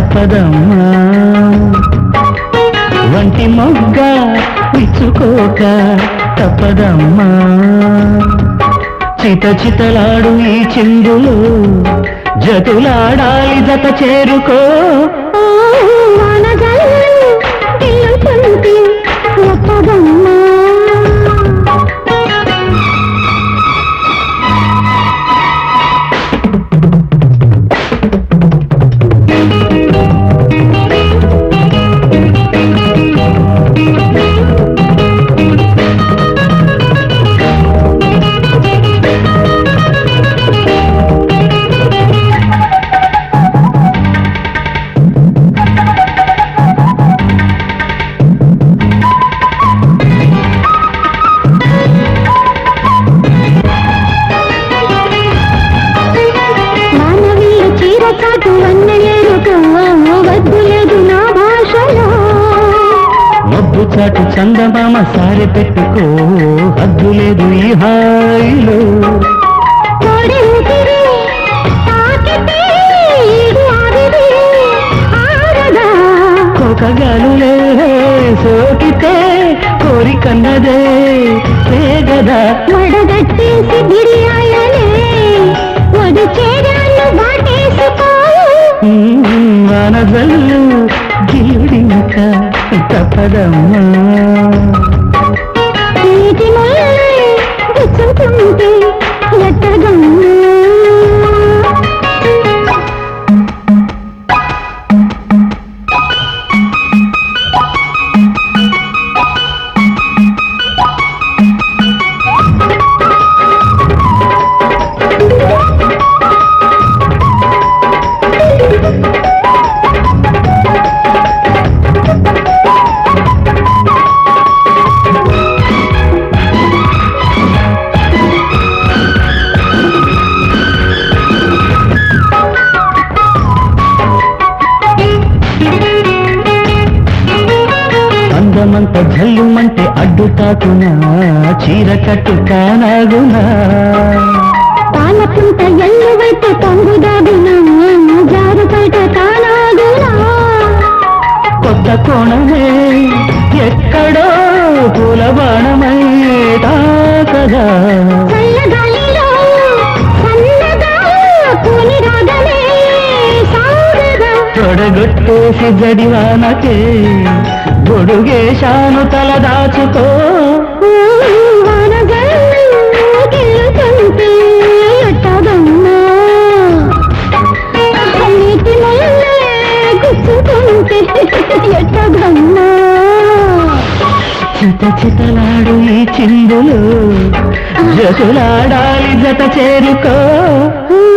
తప్పదమ్మా వంటి మొగ్గ విచ్చుకోక తప్పదమ్మా చిత చితలాడు ఈ చిందులు జతులాడాలి జత చేరుకో ఓ వానజల్లు గిల్లుతుంటే ఎట్టగమ్మా మానవీయ చీర చాటు అన్నయ్యేరుక వద్దు లేదు నా భాషలో మబ్బు చాటు చందమామ సారి పెట్టుకో హద్దు లేదు ఈ హాయిలో కోడి ఊపిరి తాకితే ఈడు ఆవిరి ఆరదా కోకగాలులే సోకితే కోరికన్నదే పేగదా వడగట్టేసి బిడియాయలే వడి చేరాను వాటేసుకో మనజల్లు గిలిడింక తప్పదమ్మా నీటి ముల్లే గుచ్చుకుంటే ఎట్టగమ్మా అందమంత జల్లుమంటే అడ్డు తాకునా చీర కట్టు కానాగునా పాలపుంట ఎల్లువైతే పొంగుదాగునా జారుపేట కానాగునా కొత్త కోణమే ఎక్కడో పూల బాణమై తాకదా చల్లగాలిలో సన్నగా కూని రాగమే సాగగా తొడగొట్టేసి జడివానకే గొడుగేశాను తల దాచుకో వానగల్లు గిల్లుతుంటే ఎట్టగమ్మా నీటి ముల్లే గుచ్చుకుంటే ఎట్టగమ్మా చిత చితలాడు ఈ చిందులు జతులాడాలి జత చేరుకో ఊ